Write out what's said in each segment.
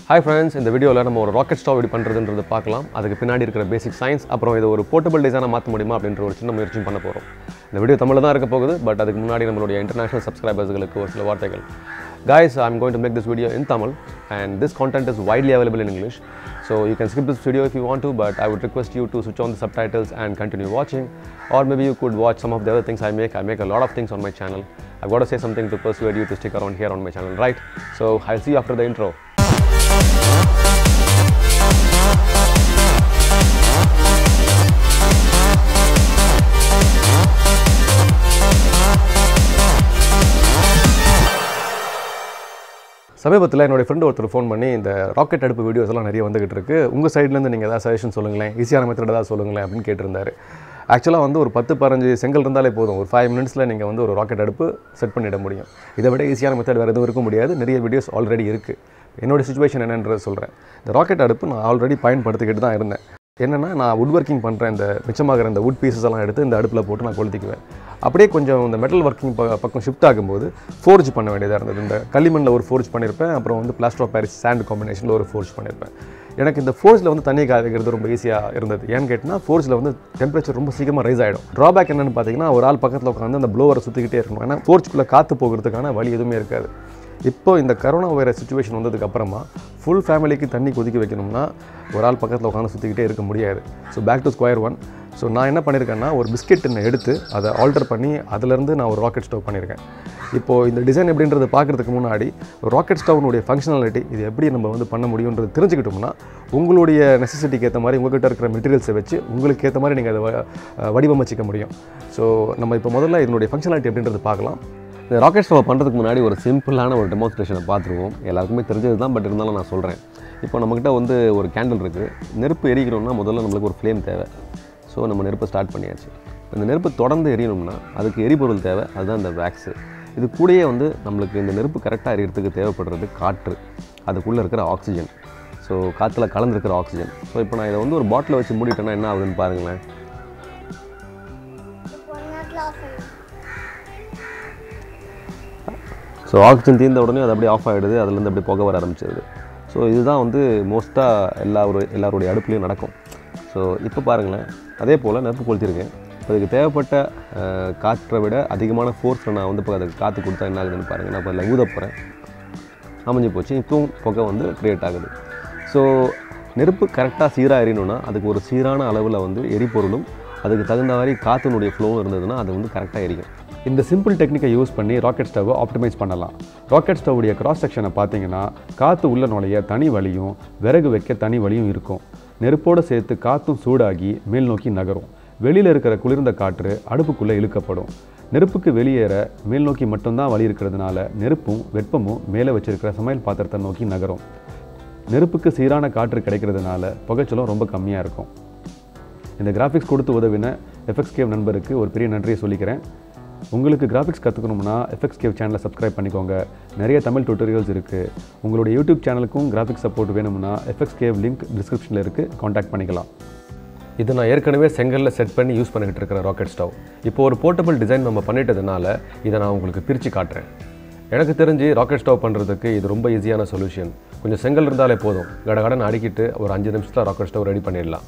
hi friends இந்த வீடியோவில் நம்ம ஒரு ராக்கெட் ஸ்டாவ் எப்படி பண்ணுறதுன்றது பார்க்கலாம் அதுக்கு பின்னாடி இருக்கிற பேசிக் சயின்ஸ் அப்புறம் இது ஒரு போர்ட்டபிள் டிசைனாக மாற்ற முடியுமா அப்படின்ற ஒரு சின்ன முயற்சியும் பண்ண போகிறோம் இந்த வீடியோ தமிழில் தான் இருக்க போகுது பட் அதுக்கு முன்னாடி நம்மளுடைய இன்டர்நேஷனல் சப்ஸ்கிரைபர்ஸ்களுக்கு ஒரு சில வார்த்தைகள் guys i'm going to make this video in tamil and this content is widely available in english so you can skip this video if you want to but i would request you to switch on the subtitles and continue watching or maybe you could watch some of the other things i make i make a lot of things on my channel i've got to say something to persuade you to stick around here on my channel right so i'll see you after the intro சமீபத்தில் என்னோட friend ஒருத்தர் phone பண்ணி இந்த rocket அடுப்பு videos எல்லாம் நிறைய வந்துகிட்டு இருக்கு உங்கள் சைட்லேருந்து நீங்கள் ஏதாவது சஜஷன் சொல்லுங்களேன் ஈஸியான மெத்தட் ஏதாவது சொல்லுங்களேன் அப்படின்னு கேட்டிருந்தாரு ஆக்சுவலாக வந்து ஒரு பத்து பதினஞ்சு செங்கல் இருந்தாலே போதும் ஒரு ஃபைவ் மினிட்ஸில் நீங்கள் வந்து ஒரு ராக்கெட் அடுப்பு செட் பண்ணிட முடியும் இதை விட ஈஸியான மெத்தட் வேறு எதுவும் இருக்க முடியாது நிறைய வீடியோஸ் ஆல்ரெடி இருக்குது என்னோட சுச்சுவேஷன் என்னன்றது சொல்கிறேன் இந்த ராக்கெட் அடுப்பு நான் ஆல்ரெடி பயன்படுத்திக்கிட்டு தான் இருந்தேன் என்னென்னா நான் வுட் ஒர்க்கிங் பண்ணுறேன் இந்த மிச்சமாகிற இந்த வுட் பீசஸ் எல்லாம் எடுத்து இந்த அடுப்பில் போட்டு நான் கொளுத்திக்குவேன் அப்படியே கொஞ்சம் இந்த மெட்டல் ஒர்க்கிங் ப பக்கம் ஷிஃப்ட் ஆகும்போது ஃபோர்ஜ் பண்ண வேண்டியதாக இருந்தது இந்த களிமண்ணில் ஒரு ஃபோர்ஜ் பண்ணியிருப்பேன் அப்புறம் வந்து பிளாஸ்டர் ஆஃப் பாரிஸ் சாண்ட் காம்பினேஷனில் ஒரு ஃபோர்ஜ் பண்ணியிருப்பேன் எனக்கு இந்த ஃபோர்ஸில் வந்து தண்ணி காய வைக்கிறது ரொம்ப ஈஸியாக இருந்தது ஏன்னு கேட்டிங்கன்னா ஃபோர்ஸில் வந்து டெம்பரேச்சர் ரொம்ப சீக்கிரமாக ரைஸ் ஆகிடும் ட்ராபேக் என்னென்னு பார்த்தீங்கன்னா ஒரு ஆள் பக்கத்தில் உட்காந்து அந்த ப்ளோவரை சுற்றிக்கிட்டே இருக்கணும் ஏன்னா ஃபோர்ஸ்குள்ளே காற்று போகிறதுக்கான வழி எதுவுமே இருக்காது இப்போ இந்த கரோனா வைரஸ் சுச்சுவேஷன் வந்ததுக்கு அப்புறமா ஃபுல் ஃபேமிலிக்கு தண்ணி கொதிக்க வைக்கணும்னா ஒரு ஆள் பக்கத்தில் உட்காந்து சுற்றிக்கிட்டே இருக்க முடியாது so back to square one so நான் என்ன பண்ணியிருக்கேன்னா ஒரு பிஸ்கெட் எடுத்து அதை ஆல்டர் பண்ணி அதிலேருந்து நான் ஒரு ராக்கெட் ஸ்டவ் பண்ணியிருக்கேன் இப்போது இந்த டிசைன் எப்படின்றது பார்க்குறதுக்கு முன்னாடி ராக்கெட் ஸ்டவ்னுடைய ஃபங்க்ஷனாலிட்டி இது எப்படி நம்ம வந்து பண்ண முடியுன்றது தெரிஞ்சுக்கிட்டோம்னா உங்களுடைய நெசசிட்டிக்கு ஏற்ற மாதிரி உங்கள்கிட்ட இருக்கிற மெட்டீரியல்ஸை வச்சு உங்களுக்கு ஏற்ற மாதிரி நீங்கள் அதை வ- வடிவமைச்சிக்க முடியும் ஸோ நம்ம இப்போ முதல்ல இதனுடைய ஃபங்க்ஷனாலிட்டி எப்படின்றது பார்க்கலாம் இந்த ராக்கெட் ஸ்டவ் பண்ணுறதுக்கு முன்னாடி ஒரு சிம்பிளான ஒரு டெமோன்ஸ்ட்ரேஷனை பார்த்துருவோம் எல்லாருக்குமே தெரிஞ்சது தான் பட் இருந்தாலும் நான் சொல்கிறேன் இப்போ நம்மக்கிட்ட வந்து ஒரு கேண்டில் இருக்குது நெருப்பு எரிக்கணும்னா முதல்ல நம்மளுக்கு ஒரு ஃப்ளேம் தேவை ஸோ நம்ம நெருப்பை ஸ்டார்ட் பண்ணியாச்சு இந்த நெருப்பு தொடர்ந்து எரியணும்னா அதுக்கு எரிபொருள் தேவை அதுதான் இந்த வேக்ஸு இது கூடயே வந்து நம்மளுக்கு இந்த நெருப்பு கரெக்டாக எரியறதுக்கு தேவைப்படுறது காற்று அதுக்குள்ளே இருக்கிற ஆக்சிஜன் ஸோ காற்றுல கலந்துருக்கிற ஆக்சிஜன் ஸோ இப்போ நான் இதை வந்து ஒரு பாட்டில் வச்சு மூடிட்டேன்னா என்ன ஆகுதுன்னு பாருங்களேன் ஒரு நேரத்தில் ஆஃப் பண்ணு ஸோ ஆக்சிஜன் தீர்ந்த உடனே அது அப்படியே ஆஃப் ஆகிடுது அதுலேருந்து அப்படியே புகை வர ஆரம்பிச்சிடுது ஸோ இதுதான் வந்து மோஸ்ட்டாக எல்லா ஒரு எல்லாருடைய அடுப்புலையும் நடக்கும் ஸோ இப்போ பாருங்களேன் அதே போல் நெருப்பு கொளுத்திருக்கேன் அதுக்கு தேவைப்பட்ட அஹ், காற்றை விட அதிகமான ஃபோர்ஸில் நான் வந்து இப்போ அதுக்கு காற்று கொடுத்தா என்ன ஆகுதுன்னு பாருங்கள் நான் இப்போ அதில் ஊத போகிறேன் அமைஞ்சு போச்சு இப்பவும் புகை வந்து க்ரியேட் ஆகுது ஸோ நெருப்பு கரெக்டாக சீராக எரியணும்னா அதுக்கு ஒரு சீரான அளவில் வந்து எரிபொருளும் அதுக்கு தகுந்த மாதிரி காற்றுனுடைய ஃப்ளோவும் இருந்ததுன்னா அது வந்து கரெக்டாக எரியும் இந்த சிம்பிள் டெக்னிக்கை யூஸ் பண்ணி ராக்கெட் ஸ்டவ்வை ஆப்டிமைஸ் பண்ணலாம் ராக்கெட் ஸ்டவ்வுடைய கிராஸ் செக்ஷனை பார்த்தீங்கன்னா காற்று உள்ள நுழைய தனி வழியும் விறகு வைக்க தனி வழியும் இருக்கும் நெருப்போடு சேர்த்து காற்றும் சூடாகி மேல் நோக்கி நகரும் வெளியில் இருக்கிற குளிர்ந்த காற்று அடுப்புக்குள்ளே இழுக்கப்படும் நெருப்புக்கு வெளியேற மேல் நோக்கி மட்டும்தான் வழி இருக்கிறதுனால நெருப்பும் வெப்பமும் மேலே வச்சிருக்கிற சமையல் பாத்திரத்தை நோக்கி நகரும் நெருப்புக்கு சீரான காற்று கிடைக்கிறதுனால புகைச்சலும் ரொம்ப கம்மியாக இருக்கும் இந்த கிராஃபிக்ஸ் கொடுத்து உதவின எஃப்எக்ஸ் கேவ் நண்பருக்கு ஒரு பெரிய நன்றியை சொல்லிக்கிறேன் உங்களுக்கு கிராஃபிக்ஸ் கற்றுக்கணும்னா எஃப்எக்ஸ் கேவ் சேனலை சப்ஸ்கிரைப் பண்ணிக்கோங்க நிறைய தமிழ் டியூட்டோரியல்ஸ் இருக்குது உங்களுடைய யூடியூப் சேனலுக்கும் கிராஃபிக்ஸ் சப்போர்ட் வேணும்னா எஃப்எக்ஸ் கேவ் லிங்க் டிஸ்கிரிப்ஷனில் இருக்குது காண்டாக்ட் பண்ணிக்கலாம் இது நான் ஏற்கனவே செங்கல்ல செட் பண்ணி யூஸ் பண்ணிக்கிட்டு இருக்கிற ராக்கெட் ஸ்டவ் இப்போ ஒரு போர்ட்டபிள் டிசைன் நம்ம பண்ணிட்டதுனால இதை நான் உங்களுக்கு பிரித்து காட்டுறேன் எனக்கு தெரிஞ்சு ராக்கெட் ஸ்டவ் பண்ணுறதுக்கு இது ரொம்ப ஈஸியான சொல்யூஷன் கொஞ்சம் செங்கல் இருந்தாலே போதும் கடகடன்னு அடிக்கிட்டு ஒரு அஞ்சு நிமிஷத்தில் ராக்கெட் ஸ்டவ் ரெடி பண்ணிடலாம்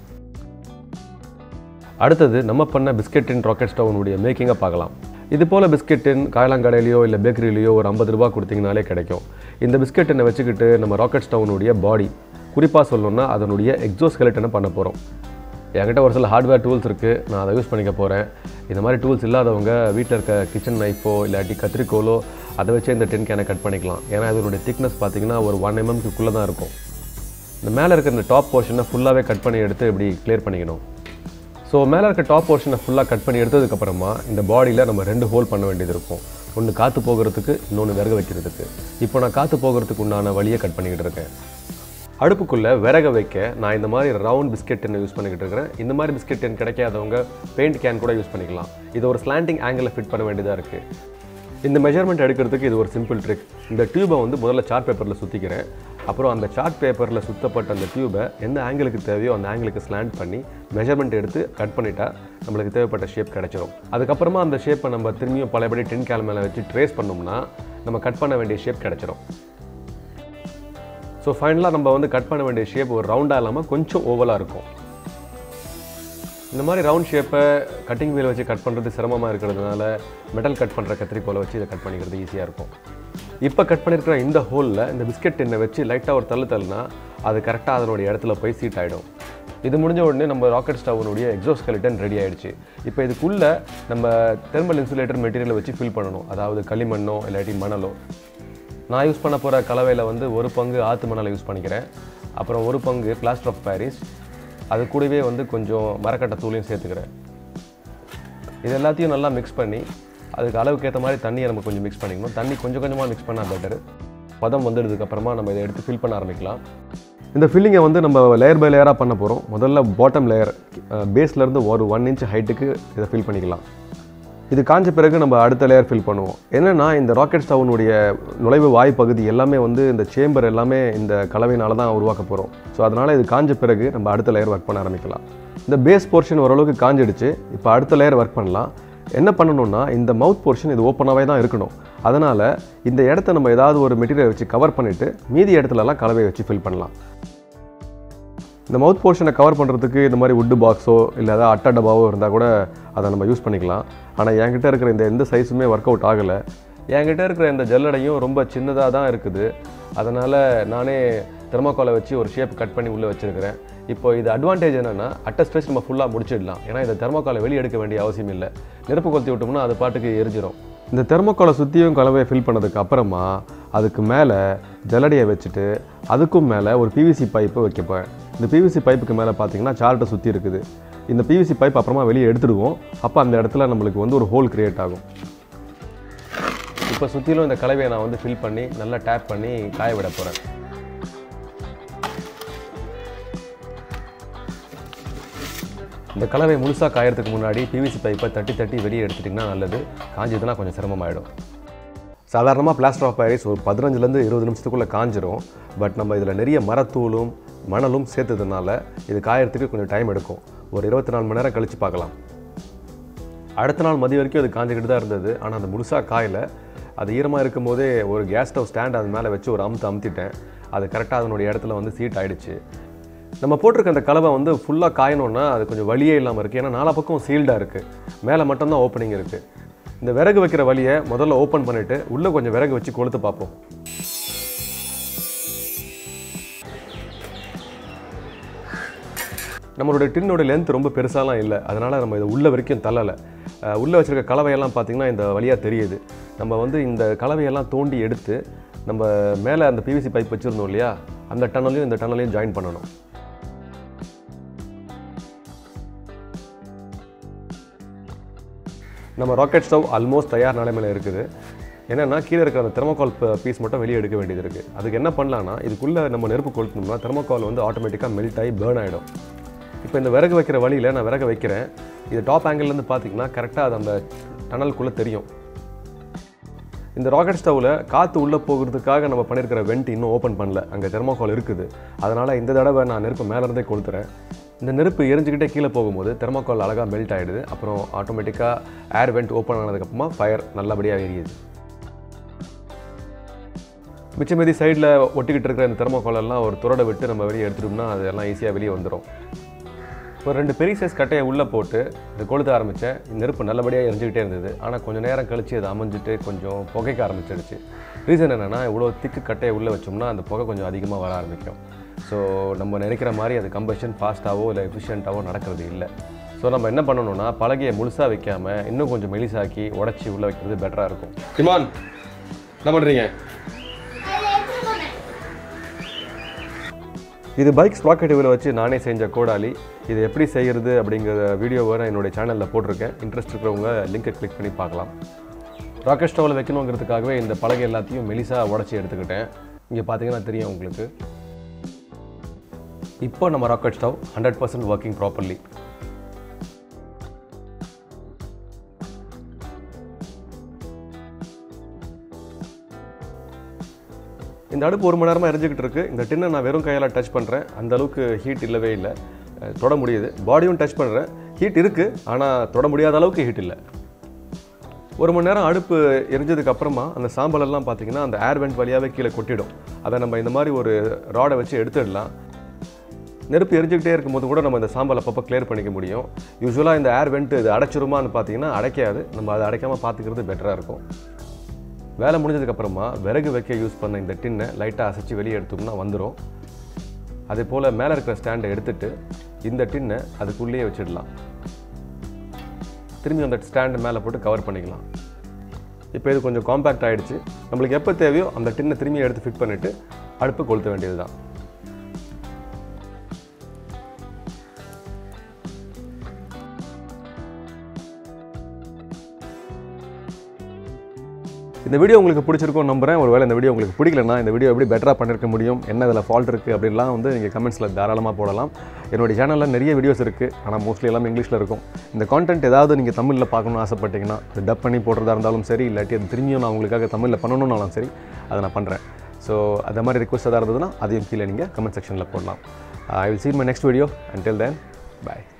அடுத்தது நம்ம பண்ண பிஸ்கெட்டின் ராக்கெட் ஸ்டவ்னுடைய மேக்கிங்கை பார்க்கலாம் இது போல் பிஸ்கெட்டின் காயலாங்கடையிலையோ இல்லை பேக்கரியிலையோ ஒரு ஐம்பது ரூபா கொடுத்தீங்கனாலே கிடைக்கும் இந்த பிஸ்கெட்டினை வச்சுக்கிட்டு நம்ம ராக்கெட் ஸ்டவ்னுடைய பாடி குறிப்பாக சொல்லணும்னா அதனுடைய எக்ஸோஸ்கெலட்டனை பண்ண போகிறோம் என்கிட்ட ஒரு சில ஹார்ட்வேர் டூல்ஸ் இருக்குது நான் அதை யூஸ் பண்ணிக்க போகிறேன் இந்த மாதிரி டூல்ஸ் இல்லாதவங்க வீட்டில் இருக்க கிச்சன் நைஃபோ இல்லாட்டி கத்திரிக்கோலோ அதை வச்சே இந்த டென் கேனை கட் பண்ணிக்கலாம் ஏன்னா இதனுடைய திக்னஸ் பார்த்தீங்கன்னா ஒரு ஒன் எம்எம்க்குள்ளே தான் இருக்கும் இந்த மேலே இருக்க இந்த டாப் போர்ஷனை ஃபுல்லாகவே கட் பண்ணி எடுத்து இப்படி கிளியர் பண்ணிக்கணும் ஸோ மேலே இருக்க டாப் போர்ஷனை ஃபுல்லாக கட் பண்ணி எடுத்ததுக்கப்புறமா இந்த பாடியில் நம்ம ரெண்டு ஹோல் பண்ண வேண்டியது இருக்கும் ஒன்று காற்று போகிறதுக்கு இன்னொன்று விறகு வைக்கிறதுக்கு இப்போ நான் காற்று போகிறதுக்கு உண்டான வழியை கட் பண்ணிக்கிட்டு இருக்கேன் அடுப்புக்குள்ளே விறக வைக்க நான் இந்த மாதிரி ரவுண்ட் பிஸ்கெட் டின் யூஸ் பண்ணிக்கிட்டு இருக்கிறேன் இந்த மாதிரி பிஸ்கெட் டின் கிடைக்காதவங்க பெயிண்ட் கேன் கூட யூஸ் பண்ணிக்கலாம் இது ஒரு ஸ்லாண்டிங் ஆங்கிளில் ஃபிட் பண்ண வேண்டியதாக இருக்குது இந்த மெஷர்மெண்ட் எடுக்கிறதுக்கு இது ஒரு சிம்பிள் ட்ரிக் இந்த டியூபை வந்து முதல்ல சார்ட் பேப்பரில் சுற்றிக்கிறேன் அப்புறம் அந்த சார்ட் பேப்பரில் சுத்தப்பட்ட அந்த டியூபை எந்த ஆங்கிளுக்கு தேவையோ அந்த ஆங்கிளுக்கு ஸ்லாண்ட் பண்ணி மெஷர்மெண்ட் எடுத்து கட் பண்ணிட்டா நம்மளுக்கு தேவைப்பட்ட ஷேப் கிடைச்சிரும் அதுக்கப்புறமா அந்த ஷேப்பை நம்ம திரும்பியும் பழையபடி டின் கேல் மேலே வச்சு ட்ரேஸ் பண்ணோம்னா நம்ம கட் பண்ண வேண்டிய ஷேப் கிடைச்சிரும் ஸோ ஃபைனலாக நம்ம வந்து கட் பண்ண வேண்டிய ஷேப் ஒரு ரவுண்டாக இல்லாமல் கொஞ்சம் ஓவலாக இருக்கும் இந்த மாதிரி ரவுண்ட் ஷேப்பை கட்டிங் வீல் வச்சு கட் பண்ணுறது சிரமமாக இருக்கிறதுனால மெட்டல் கட் பண்ணுற கத்திரிக்கோலை வச்சு இதை கட் பண்ணிக்கிறது ஈஸியாக இருக்கும் இப்போ கட் பண்ணியிருக்கிற இந்த ஹோலில் இந்த பிஸ்கெட் டின்னை வச்சு லைட்டாக ஒரு தள்ளு தள்ளுனா அது கரெக்டாக அதனுடைய இடத்துல போய் சீட் ஆகிடும் இது முடிஞ்ச உடனே நம்ம ராக்கெட் ஸ்டவ்னுடைய எக்ஸோஸ்கெலிட்டன் ரெடி ஆயிடுச்சு இப்போ இதுக்குள்ளே நம்ம தெர்மல் இன்சுலேட்டர் மெட்டீரியலை வச்சு ஃபில் பண்ணணும் அதாவது களிமண்ணோ இல்லாட்டி மணலோ நான் யூஸ் பண்ண போகிற கலவையில் வந்து ஒரு பங்கு ஆற்று மணலை யூஸ் பண்ணிக்கிறேன் அப்புறம் ஒரு பங்கு பிளாஸ்டர் ஆஃப் பாரிஸ் அது கூடவே வந்து கொஞ்சம் மரக்கட்டை தூளையும் சேர்த்துக்கிறேன் இது எல்லாத்தையும் நல்லா மிக்ஸ் பண்ணி அதுக்கு அளவுக்கு ஏற்ற மாதிரி தண்ணியை நம்ம கொஞ்சம் மிக்ஸ் பண்ணிக்கணும் தண்ணி கொஞ்சம் கொஞ்சமாக மிக்ஸ் பண்ணால் பெட்டர் பதம் வந்துடுறதுக்கப்புறமா நம்ம இதை எடுத்து ஃபில் பண்ண ஆரம்பிக்கலாம் இந்த ஃபில்லிங்கை வந்து நம்ம லேயர் பை லேயராக பண்ண போகிறோம் முதல்ல பாட்டம் லேயர் பேஸ்லேருந்து ஒரு ஒன் இன்ச் ஹைட்டுக்கு இதை ஃபில் பண்ணிக்கலாம் இது காஞ்ச பிறகு நம்ம அடுத்த லேயர் ஃபில் பண்ணுவோம் என்னென்னா இந்த ராக்கெட் ஸ்டவ்னுடைய நுழைவு வாய் பகுதி எல்லாமே வந்து இந்த சேம்பர் எல்லாமே இந்த கலவையினால தான் உருவாக்க போகிறோம் ஸோ அதனால் இது காஞ்ச பிறகு நம்ம அடுத்த லேயர் ஒர்க் பண்ண ஆரம்பிக்கலாம் இந்த பேஸ் போர்ஷன் ஓரளவுக்கு காஞ்சிடுச்சு இப்போ அடுத்த லேயர் ஒர்க் பண்ணலாம் என்ன பண்ணணும்னா இந்த மவுத் போர்ஷன் இது ஓப்பனாகவே தான் இருக்கணும் அதனால் இந்த இடத்த நம்ம ஏதாவது ஒரு மெட்டீரியல் வச்சு கவர் பண்ணிவிட்டு மீதி இடத்துலலாம் கலவையை வச்சு ஃபில் பண்ணலாம் இந்த மவுத் போர்ஷனை கவர் பண்ணுறதுக்கு இந்த மாதிரி வுட்டு பாக்ஸோ இல்லை ஏதாவது அட்டை டப்பாவோ இருந்தால் கூட அதை நம்ம யூஸ் பண்ணிக்கலாம் ஆனால் என்கிட்ட இருக்கிற இந்த எந்த சைஸுமே ஒர்க் அவுட் ஆகலை என்கிட்ட இருக்கிற இந்த ஜல்லடையும் ரொம்ப சின்னதாக தான் இருக்குது அதனால் நானே தெர்மாக்கோலை வச்சு ஒரு ஷேப் கட் பண்ணி உள்ளே வச்சுருக்கிறேன் இப்போ இது அட்வான்டேஜ் என்னென்னா அட்டை ஸ்ட்ரெச் நம்ம ஃபுல்லாக முடிச்சிடலாம் ஏன்னா இந்த தெர்மாக்கோலை வெளியே எடுக்க வேண்டிய அவசியம் இல்லை நெருப்பு கொளுத்தி விட்டோம்னா அது பாட்டுக்கு எரிஞ்சிடும் இந்த தெர்மோக்கோலை சுற்றியும் கலவையை ஃபில் பண்ணதுக்கு அப்புறமா அதுக்கு மேலே ஜல்லடையை வச்சுட்டு அதுக்கும் மேலே ஒரு பிவிசி பைப்பு வைக்கப்பேன் இந்த பிவிசி பைப்புக்கு மேலே பார்த்தீங்கன்னா சார்ட்டை சுற்றி இருக்குது இந்த பிவிசி பைப் அப்புறமா வெளியே எடுத்துடுவோம் அப்போ அந்த இடத்துல நம்மளுக்கு வந்து ஒரு ஹோல் கிரியேட் ஆகும் இப்போ சுற்றிலும் இந்த கலவையை நான் வந்து ஃபில் பண்ணி நல்லா டேப் பண்ணி காய விட போகிறேன் இந்த கலவை முழுசாக காயறதுக்கு முன்னாடி பிவிசி பைப்பை தட்டி தட்டி வெளியே எடுத்துட்டிங்கன்னா நல்லது காஞ்சதுன்னா கொஞ்சம் சிரமமாயிடும் சாதாரணமாக பிளாஸ்டர் ஆஃப் பாரிஸ் ஒரு பதினஞ்சுலேருந்து இருபது நிமிஷத்துக்குள்ளே காஞ்சிரும் பட் நம்ம இதில் நிறைய மரத்தூளும் மணலும் சேர்த்ததுனால இது காயறதுக்கு கொஞ்சம் டைம் எடுக்கும் ஒரு இருபத்தி நாலு மணி நேரம் கழித்து பார்க்கலாம் அடுத்த நாள் மதிய வரைக்கும் அது காஞ்சிக்கிட்டு தான் இருந்தது ஆனால் அது முழுசாக காயல அது ஈரமாக இருக்கும் போதே ஒரு கேஸ் ஸ்டவ் ஸ்டாண்ட் அது மேலே வச்சு ஒரு அமுத்து அமுத்திட்டேன் அது கரெக்டாக அதனுடைய இடத்துல வந்து சீட் ஆயிடுச்சு நம்ம போட்டிருக்க அந்த கலவை வந்து ஃபுல்லாக காயணும்னா அது கொஞ்சம் வழியே இல்லாமல் இருக்குது ஏன்னா நாலா பக்கம் சீல்டாக இருக்குது மேலே மட்டும்தான் ஓப்பனிங் இருக்குது இந்த விறகு வைக்கிற வழியை முதல்ல ஓப்பன் பண்ணிவிட்டு உள்ளே கொஞ்சம் விறகு வச்சு கொளுத்து பார்ப்போம் நம்மளுடைய டின்னோட லென்த் ரொம்ப பெருசாலாம் இல்லை அதனால் நம்ம இதை உள்ள வரைக்கும் தள்ளலை அஹ் உள்ளே வச்சிருக்க கலவையெல்லாம் பார்த்திங்கன்னா இந்த வழியாக தெரியுது நம்ம வந்து இந்த கலவையெல்லாம் தோண்டி எடுத்து நம்ம மேலே அந்த பிவிசி பைப் வச்சுருந்தோம் இல்லையா அந்த டனலையும் இந்த டனலையும் ஜாயின் பண்ணணும் நம்ம ராக்கெட் ஸ்டவ் ஆல்மோஸ்ட் தயார் நிலைமையில் இருக்குது என்னென்னா கீழே இருக்கிற அந்த தெர்மோகால் பீஸ் மட்டும் வெளியே எடுக்க வேண்டியது இருக்குது அதுக்கு என்ன பண்ணலான்னா இதுக்குள்ளே நம்ம நெருப்பு கொளுத்தணும்னா தெர்மோகால் வந்து ஆட்டோமேட்டிக்காக மெல்ட் ஆகி பேர்ன் ஆகிடும் இப்போ இந்த விறகு வைக்கிற வழியில் நான் விறகு வைக்கிறேன் இது டாப் ஆங்கிள்லேருந்து பார்த்தீங்கன்னா கரெக்டாக அது அந்த டனலுக்குள்ளே தெரியும் இந்த ராக்கெட் ஸ்டவ்வில் காற்று உள்ளே போகிறதுக்காக நம்ம பண்ணியிருக்கிற வெண்ட் இன்னும் ஓப்பன் பண்ணல அங்கே தெர்மோகால் இருக்குது அதனால் இந்த தடவை நான் நெருப்பு மேலே இருந்தே கொளுத்துறேன் இந்த நெருப்பு எரிஞ்சுக்கிட்டே கீழே போகும்போது தெர்மோகால் அழகாக மெல்ட் ஆகிடுது அப்புறம் ஆட்டோமேட்டிக்காக ஏர் வெண்ட் ஓப்பன் ஆனதுக்கப்புறமா ஃபயர் நல்லபடியாக எரியுது மிச்சம் மீதி சைடில் ஒட்டிக்கிட்டு இருக்கிற இந்த தெர்மோகால் எல்லாம் ஒரு துரடை விட்டு நம்ம வெளியே எடுத்துட்டோம்னா அதெல்லாம் ஈஸியாக வெளியே வந்துடும் ஒரு ரெண்டு பெரிய சைஸ் கட்டையை உள்ளே போட்டு இது கொளுத்த ஆரம்பித்தேன் நெருப்பு நல்லபடியாக எரிஞ்சுக்கிட்டே இருந்தது ஆனால் கொஞ்சம் நேரம் கழித்து அது அமைஞ்சிட்டு கொஞ்சம் புகைக்க ஆரம்பிச்சிடுச்சு ரீசன் என்னென்னா இவ்வளோ திக்கு கட்டையை உள்ளே வச்சோம்னா அந்த புகை கொஞ்சம் அதிகமாக வர ஆரம்பிக்கும் ஸோ நம்ம நினைக்கிற மாதிரி அது கம்பஷன் ஃபாஸ்ட்டாவோ இல்லை எஃபிஷியண்ட்டாவோ நடக்கிறது இல்லை ஸோ நம்ம என்ன பண்ணணும்னா பலகையை முழுசாக வைக்காமல் இன்னும் கொஞ்சம் மெலிசாக்கி உடச்சி உள்ளே வைக்கிறது பெட்டராக இருக்கும் டிமான் என்ன பண்ணுறீங்க இது பைக் ஸ்ப்ராக்கெட் இதில் வச்சு நானே செஞ்ச கோடாலி இது எப்படி செய்கிறது அப்படிங்கிற வீடியோவை நான் என்னுடைய சேனலில் போட்டிருக்கேன் இன்ட்ரெஸ்ட் இருக்கிறவங்க லிங்கை கிளிக் பண்ணி பார்க்கலாம் ராக்கெட் ஸ்டவ்வில் வைக்கணுங்கிறதுக்காகவே இந்த பலகை எல்லாத்தையும் மெலிசாக உடச்சி எடுத்துக்கிட்டேன் இங்கே பார்த்தீங்கன்னா தெரியும் உங்களுக்கு இப்போ நம்ம rocket stove hundred percent working properly இந்த அடுப்பு ஒரு மணி நேரமாக எரிஞ்சுக்கிட்டு இருக்கு இந்த டின்னை நான் வெறும் கையால் டச் பண்ணுறேன் அந்த அளவுக்கு ஹீட் இல்லவே இல்லை அஹ் தொட முடியுது பாடியும் டச் பண்ணுறேன் ஹீட் இருக்குது ஆனால் தொட முடியாத அளவுக்கு ஹீட் இல்லை ஒரு மணி நேரம் அடுப்பு எரிஞ்சதுக்கு அப்புறமா அந்த சாம்பல் எல்லாம் பார்த்தீங்கன்னா அந்த ஏர் வெண்ட் வழியாகவே கீழே கொட்டிடும் அதை நம்ம இந்த மாதிரி ஒரு ராடை வச்சு எடுத்துடலாம் நெருப்பு எரிஞ்சுக்கிட்டே இருக்கும்போது கூட நம்ம இந்த சாம்பல் அப்பப்போ கிளியர் பண்ணிக்க முடியும் யூஸ்வலாக இந்த ஏர் வெண்ட் இது அடைச்சிருமான்னு பார்த்தீங்கன்னா அடைக்காது நம்ம அதை அடைக்காமல் பார்த்துக்கிறது பெட்டராக இருக்கும் வேலை முடிஞ்சதுக்கப்புறமா விறகு வைக்க யூஸ் பண்ண இந்த டின்னை லைட்டாக அசைச்சு வெளியே எடுத்தோம்னா வந்துடும் அதே போல் மேலே இருக்கிற ஸ்டாண்டை எடுத்துட்டு இந்த டின்னை அதுக்குள்ளேயே வச்சிடலாம் திரும்பி அந்த ஸ்டாண்டு மேலே போட்டு கவர் பண்ணிக்கலாம் இப்போ இது கொஞ்சம் காம்பேக்ட் ஆகிடுச்சு நம்மளுக்கு எப்போ தேவையோ அந்த டின்னை திரும்பி எடுத்து ஃபிட் பண்ணிவிட்டு அடுப்பு கொளுத்த வேண்டியது தான் இந்த வீடியோ உங்களுக்கு பிடிச்சிருக்கும் நம்புறேன் ஒருவேளை இந்த வீடியோ உங்களுக்கு பிடிக்கலன்னா இந்த வீடியோ எப்படி பெட்டராக பண்ணிருக்க முடியும் என்ன இதில் ஃபால்ட் இருக்குது அப்படின்லாம் வந்து நீங்கள் கமெண்ட்ஸில் தாராளமாக போடலாம் என்னுடைய சேனலில் நிறைய வீடியோஸ் இருக்குது ஆனால் மோஸ்ட்லி எல்லாமே இங்கிலீஷில் இருக்கும் இந்த கான்டென்ட் ஏதாவது நீங்கள் தமிழில் பார்க்கணும்னு ஆசைப்பட்டீங்கன்னா இது டப் பண்ணி போடுறதா இருந்தாலும் சரி இல்லாட்டி அது திரும்பியும் நான் உங்களுக்காக தமிழில் பண்ணணும்னாலும் சரி அதை நான் பண்ணுறேன் ஸோ அந்த மாதிரி ரிக்வஸ்ட் எதாவது இருந்ததுன்னா அதையும் கீழே நீங்கள் கமெண்ட் செக்ஷனில் போடலாம் I will see you in my next video until then bye